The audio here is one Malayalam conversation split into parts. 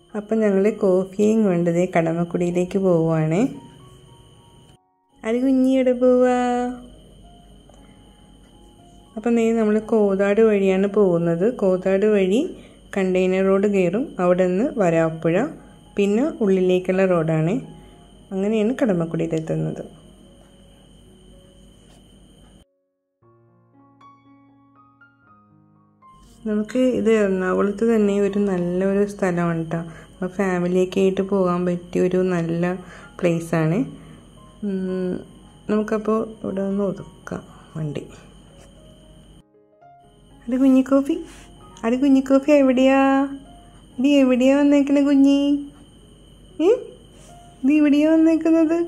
അപ്പം ഞങ്ങൾ കോഫിയും കൊണ്ട് ദേ കടമക്കുടിയിലേക്ക് പോവുകയാണേ അത് കുഞ്ഞിയുടെ പോവാ അപ്പം നീ നമ്മൾ കോതാട് വഴിയാണ് പോകുന്നത് കോതാട് വഴി കണ്ടെയ്നർ റോഡ് കയറും അവിടെ നിന്ന് വരാപ്പുഴ പിന്നെ ഉള്ളിലേക്കുള്ള റോഡാണ് അങ്ങനെയാണ് കടമക്കുടിയിലെത്തുന്നത് നമുക്ക് ഇത് എറണാകുളത്ത് തന്നെ ഒരു നല്ലൊരു സ്ഥലമാണ് കേട്ടോ അപ്പോൾ ഫാമിലിയൊക്കെ ആയിട്ട് പോകാൻ പറ്റിയ ഒരു നല്ല പ്ലേസാണ് നമുക്കപ്പോൾ ഇവിടെ ഒന്ന് ഒതുക്കാം വണ്ടി അത് കുഞ്ഞിക്കോഫി അത് കുഞ്ഞിക്കോഫി എവിടെയാ ഇത് എവിടെയാ വന്നേക്കണേ കുഞ്ഞി ഏ ഇത് ഇവിടെയാ വന്നേക്കുന്നത്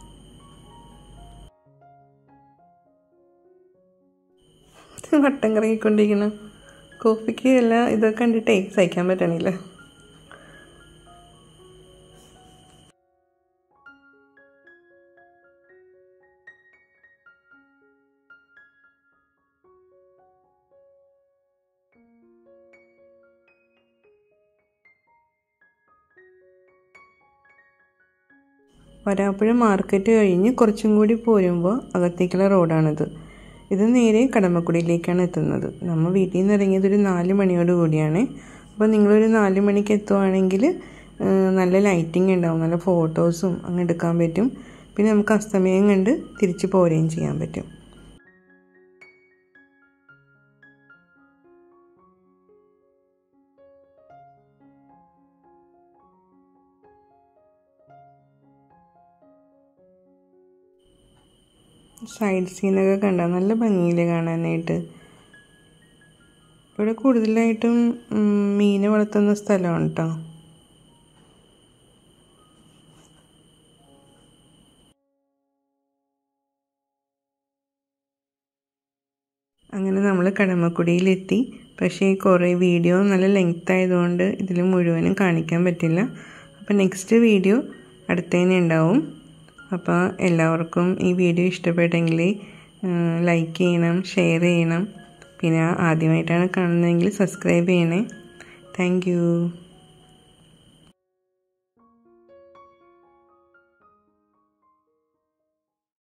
വട്ടം കറങ്ങിക്കൊണ്ടിരിക്കണം കോഫിക്ക് എല്ലാം ഇതൊക്കെ കണ്ടിട്ടേ സഹിക്കാൻ പറ്റണില്ല വരാപ്പുഴ മാർക്കറ്റ് കഴിഞ്ഞ് കുറച്ചും കൂടി പോരുമ്പോൾ അകത്തേക്കുള്ള റോഡാണിത് ഇത് നേരെ കടമക്കുടിയിലേക്കാണ് എത്തുന്നത് നമ്മൾ വീട്ടിൽ നിന്ന് ഇറങ്ങിയത് ഒരു നാല് മണിയോട് കൂടിയാണ് അപ്പോൾ നിങ്ങളൊരു നാല് മണിക്ക് എത്തുവാണെങ്കിൽ നല്ല ലൈറ്റിംഗ് ഉണ്ടാവും നല്ല ഫോട്ടോസും അങ്ങ് എടുക്കാൻ പറ്റും പിന്നെ നമുക്ക് അസ്തമയം കണ്ട് തിരിച്ച് പോരുകയും ചെയ്യാൻ പറ്റും സൈഡ് സീനൊക്കെ കണ്ട നല്ല ഭംഗിയിൽ കാണാനായിട്ട് ഇവിടെ കൂടുതലായിട്ടും മീനെ വളർത്തുന്ന സ്ഥലമാണ് കേട്ടോ അങ്ങനെ നമ്മൾ കടമക്കുടിയിലെത്തി പക്ഷേ കുറേ വീഡിയോ നല്ല ലെങ്ത് ആയതുകൊണ്ട് ഇതിൽ മുഴുവനും കാണിക്കാൻ പറ്റില്ല അപ്പോൾ നെക്സ്റ്റ് വീഡിയോ അടുത്തതിന് ഉണ്ടാവും അപ്പോൾ എല്ലാവർക്കും ഈ വീഡിയോ ഇഷ്ടപ്പെട്ടെങ്കിൽ ലൈക്ക് ചെയ്യണം ഷെയർ ചെയ്യണം പിന്നെ ആദ്യമായിട്ടാണ് കാണുന്നതെങ്കിൽ സബ്സ്ക്രൈബ് ചെയ്യണേ താങ്ക്